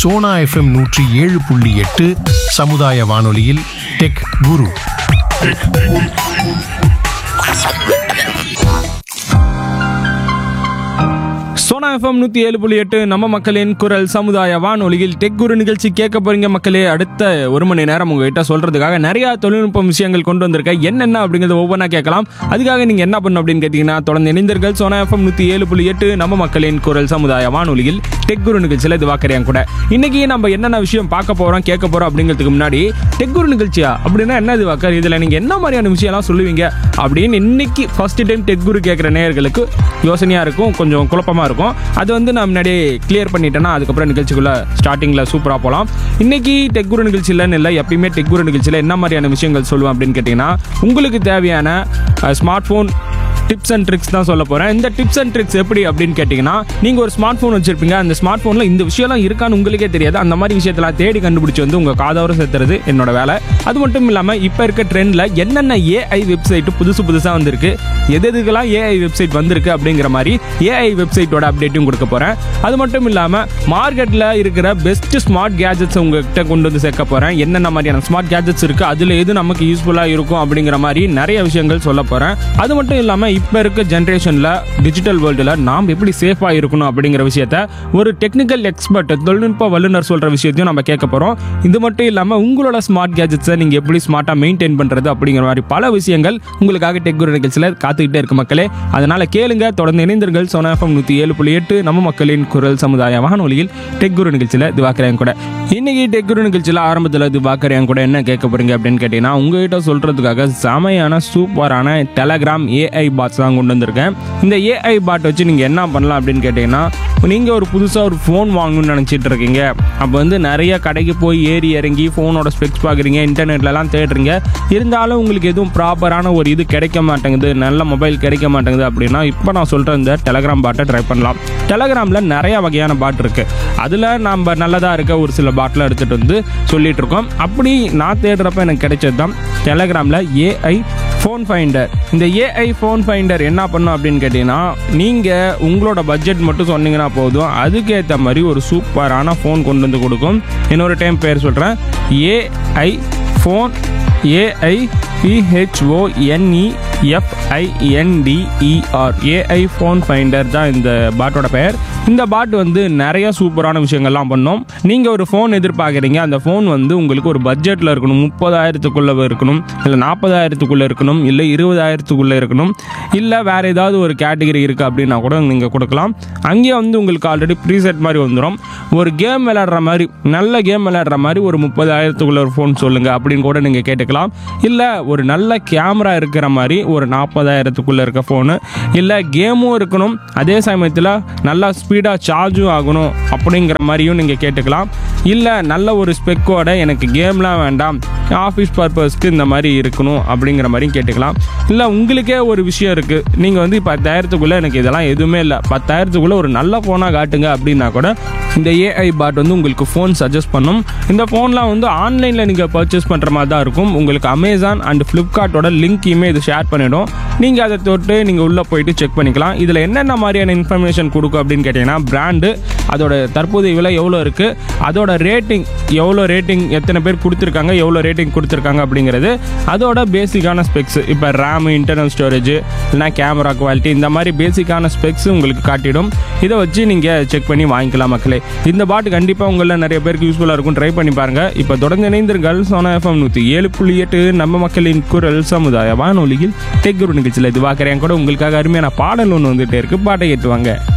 Sona FM நூற்றி ஏழு புள்ளி எட்டு சமுதாய வானொலியில் டெக் குரு சோனா எஃப்எம் நூற்றி ஏழு புள்ளி எட்டு நம்ம மக்களின் குரல் சமுதாய வானொலியில் டெக் குரு நிகழ்ச்சி கேட்க போறீங்க மக்களே அடுத்த ஒரு மணி நேரம் உங்ககிட்ட சொல்றதுக்காக நிறைய தொழில்நுட்ப விஷயங்கள் கொண்டு வந்திருக்கேன் என்னென்ன அப்படிங்கிறது ஒவ்வொன்றா கேட்கலாம் அதுக்காக நீங்க என்ன பண்ணணும் அப்படின்னு கேட்டீங்கன்னா தொடர்ந்து இணைந்தீர்கள் சோனா எஃப்எம் நூற்றி ஏழு புள்ளி எட்டு நம்ம மக்களின் குரல் சமுதாய வானொலியில் டெக் குரு நிகழ்ச்சியில் இது வாக்கறியாங்க கூட இன்னைக்கு நம்ம என்னென்ன விஷயம் பார்க்க போறோம் கேட்க போறோம் அப்படிங்கிறதுக்கு முன்னாடி டெக் குரு நிகழ்ச்சியா அப்படின்னா என்ன இது வாக்கர் இதுல நீங்க என்ன மாதிரியான விஷயம்லாம் சொல்லுவீங்க அப்படின்னு இன்னைக்கு ஃபர்ஸ்ட் டைம் டெக் குரு கேட்குற நேயர்களுக்கு யோசனையா இருக்கும் கொஞ்சம் குழப்பமா இருக்கும் அது வந்து நான் முன்னாடியே கிளியர் பண்ணிட்டேன்னா அதுக்கப்புறம் நிகழ்ச்சிக்குள்ள ஸ்டார்டிங்ல சூப்பரா போகலாம் இன்னைக்கு டெக் குரு நிகழ்ச்சியிலன்னு இல்லை எப்பயுமே டெக் குரு நிகழ்ச்சியில் என்ன மாதிரியான விஷயங்கள் சொல்லுவேன் அப்படின்னு கேட்டிங்கன்னா உங்களுக்கு தேவையான smart phone tips and tricks தான் சொல்ல போகிறேன் இந்த டிப்ஸ் அண்ட் ட்ரிக்ஸ் எப்படி அப்படின்னு கேட்டிங்கன்னா நீங்கள் ஒரு ஸ்மார்ட் ஃபோன் வச்சிருப்பீங்க அந்த ஸ்மார்ட் ஃபோனில் இந்த விஷயம்லாம் இருக்கான்னு உங்களுக்கே தெரியாது அந்த மாதிரி விஷயத்தெல்லாம் தேடி கண்டுபிடிச்சி வந்து உங்கள் காதோர சேர்த்துறது என்னோட வேலை அது மட்டும் இல்லாமல் இப்போ இருக்க ட்ரெண்டில் என்னென்ன ஏஐ வெப்சைட் புதுசு புதுசாக வந்திருக்கு எது எதுக்கெல்லாம் ஏஐ வெப்சைட் வந்திருக்கு அப்படிங்கிற மாதிரி ஏஐ வெப்சைட்டோட அப்டேட்டும் கொடுக்க போகிறேன் அது மட்டும் இல்லாமல் மார்க்கெட்டில் இருக்கிற பெஸ்ட் ஸ்மார்ட் கேஜெட்ஸ் உங்ககிட்ட கொண்டு வந்து சேர்க்க போகிறேன் என்னென்ன மாதிரியான ஸ்மார்ட் கேஜெட்ஸ் இருக்குது அதில் எது நமக்கு யூஸ்ஃபுல்லாக இருக்கும் அப்படிங்கிற மாதிரி நிறைய விஷயங்கள் சொல்ல போகிறேன் அது மட்டும் இல்லாமல் இப்போ இருக்க ஜென்ரேஷனில் டிஜிட்டல் வேர்ல்டில் நாம் எப்படி சேஃபாக இருக்கணும் அப்படிங்கிற விஷயத்த ஒரு டெக்னிக்கல் எக்ஸ்பர்ட் தொழில்நுட்ப வல்லுநர் சொல்கிற விஷயத்தையும் நம்ம கேட்க போகிறோம் இது மட்டும் இல்லாமல் உங்களோட ஸ்மார்ட் கேஜெட்ஸை நீங்கள் எப்படி ஸ்மார்ட்டாக மெயின்டைன் பண்ணுறது அப்படிங்கிற மாதிரி பல விஷயங்கள் உங்களுக்காக டெக் குரு நிகழ்ச்சியில் காத்துக்கிட்டே இருக்கு மக்களே அதனால் கேளுங்க தொடர்ந்து இணைந்தீர்கள் சோனா எஃப்எம் நூற்றி ஏழு புள்ளி எட்டு நம்ம மக்களின் குரல் சமுதாய வானொலியில் டெக் குரு நிகழ்ச்சியில் திவாக்கரையன் கூட இன்னைக்கு டெக் குரு நிகழ்ச்சியில் ஆரம்பத்தில் திவாக்கரையன் கூட என்ன கேட்க போறீங்க அப்படின்னு கேட்டீங்கன்னா உங்ககிட்ட சொல்கிறதுக்காக செமையான சூப்பரான டெலகிராம் ஏஐ பாட்ஸ் தான் கொண்டு வந்திருக்கேன் இந்த ஏஐ பாட் வச்சு நீங்கள் என்ன பண்ணலாம் அப்படின்னு கேட்டிங்கன்னா நீங்கள் ஒரு புதுசாக ஒரு ஃபோன் வாங்கணும்னு நினச்சிட்டு இருக்கீங்க அப்போ வந்து நிறைய கடைக்கு போய் ஏறி இறங்கி ஃபோனோட ஸ்பெக்ஸ் பார்க்குறீங்க இன்டர்நெட்லலாம் தேடுறீங்க இருந்தாலும் உங்களுக்கு எதுவும் ப்ராப்பரான ஒரு இது கிடைக்க மாட்டேங்குது நல்ல மொபைல் கிடைக்க மாட்டேங்குது அப்படின்னா இப்போ நான் சொல்கிற இந்த டெலகிராம் பாட்டை ட்ரை பண்ணலாம் டெலகிராமில் நிறைய வகையான பாட் இருக்குது அதில் நம்ம நல்லதாக இருக்க ஒரு சில பாட்டில் எடுத்துகிட்டு வந்து சொல்லிட்டு இருக்கோம் அப்படி நான் தேடுறப்ப எனக்கு கிடைச்சது தான் டெலகிராமில் ஏஐ ஃபோன் ஃபைண்டர் இந்த ஏஐ ஃபோன் ஃபைண்டர் என்ன பண்ணும் அப்படின்னு கேட்டிங்கன்னா நீங்கள் உங்களோட பட்ஜெட் மட்டும் சொன்னீங்கன்னா போதும் அதுக்கேற்ற மாதிரி ஒரு சூப்பரான ஃபோன் கொண்டு வந்து கொடுக்கும் இன்னொரு டைம் பேர் சொல்கிறேன் AI phone AI P H O N E F I N D E R AI phone finder தான் இந்த பாட்டோட பெயர் இந்த பாட் வந்து நிறைய சூப்பரான விஷயங்கள்லாம் பண்ணோம் நீங்கள் ஒரு ஃபோன் எதிர்பார்க்குறீங்க அந்த ஃபோன் வந்து உங்களுக்கு ஒரு பட்ஜெட்டில் இருக்கணும் முப்பதாயிரத்துக்குள்ளே இருக்கணும் இல்லை நாற்பதாயிரத்துக்குள்ளே இருக்கணும் இல்லை இருபதாயிரத்துக்குள்ளே இருக்கணும் இல்லை வேறு ஏதாவது ஒரு கேட்டகரி இருக்குது அப்படின்னா கூட நீங்கள் கொடுக்கலாம் அங்கேயே வந்து உங்களுக்கு ஆல்ரெடி ப்ரீசெட் மாதிரி வந்துடும் ஒரு கேம் விளையாடுற மாதிரி நல்ல கேம் விளையாடுற மாதிரி ஒரு முப்பதாயிரத்துக்குள்ள ஒரு ஃபோன் சொல்லுங்கள் அப்படின்னு கூட நீங்கள் கேட்டுக்கலாம் இல்லை ஒரு நல்ல கேமரா இருக்கிற மாதிரி ஒரு நாற்பதாயிரத்துக்குள்ளே இருக்க ஃபோனு இல்லை கேமும் இருக்கணும் அதே சமயத்தில் நல்லா ஸ்பீடாக சார்ஜும் ஆகணும் அப்படிங்கிற மாதிரியும் நீங்கள் கேட்டுக்கலாம் இல்லை நல்ல ஒரு ஸ்பெக்கோட எனக்கு கேம்லாம் வேண்டாம் ஆஃபீஸ் பர்பஸ்க்கு இந்த மாதிரி இருக்கணும் அப்படிங்கிற மாதிரியும் கேட்டுக்கலாம் இல்லை உங்களுக்கே ஒரு விஷயம் இருக்குது நீங்கள் வந்து பத்தாயிரத்துக்குள்ளே எனக்கு இதெல்லாம் எதுவுமே இல்லை பத்தாயிரத்துக்குள்ளே ஒரு நல்ல ஃபோனாக காட்டுங்க அப்படின்னா கூட இந்த ஏஐ பாட் வந்து உங்களுக்கு ஃபோன் சஜஸ்ட் பண்ணும் இந்த ஃபோன்லாம் வந்து ஆன்லைனில் நீங்கள் பர்ச்சேஸ் பண்ணுற மாதிரி தான் இருக்கும் உங்களுக்கு அமேசான் அண்ட் ஃப்ளிப்கார்ட்டோட லிங்க்கையுமே இது ஷேர் பண்ணிடும் நீங்கள் அதை தொட்டு நீங்கள் உள்ளே போயிட்டு செக் பண்ணிக்கலாம் இதில் என்னென்ன மாதிரியான இன்ஃபர்மேஷன் கொடுக்கும் அப்படின்னு கேட்டிங்கன்னா பிராண்டு அதோட தற்போதைய விலை எவ்வளோ இருக்குது அதோட ரேட்டிங் எவ்வளோ ரேட்டிங் எத்தனை பேர் கொடுத்துருக்காங்க எவ்வளோ ரேட்டிங் கொடுத்துருக்காங்க அப்படிங்கிறது அதோட பேசிக்கான ஸ்பெக்ஸ் இப்போ ரேமு இன்டர்னல் ஸ்டோரேஜ் இல்லைனா கேமரா குவாலிட்டி இந்த மாதிரி பேசிக்கான ஸ்பெக்ஸ் உங்களுக்கு காட்டிடும் இதை வச்சு நீங்கள் செக் பண்ணி வாங்கிக்கலாம் மக்களே இந்த பாட்டு கண்டிப்பாக உங்களில் நிறைய பேருக்கு யூஸ்ஃபுல்லாக இருக்கும் ட்ரை பண்ணி பாருங்கள் இப்போ தொடர்ந்து இணைந்திருங்கள் சோனா எஃப்எம் நூற்றி ஏழு புள்ளி எட்டு நம்ம மக்களின் குரல் சமுதாய வானொலியில் டெக் குரு நிகழ்ச்சியில் இது பார்க்குறேன் கூட உங்களுக்காக அருமையான பாடல் ஒன்று வந்துகிட்டே இருக்கு பாட்டை கேட்டுவாங்க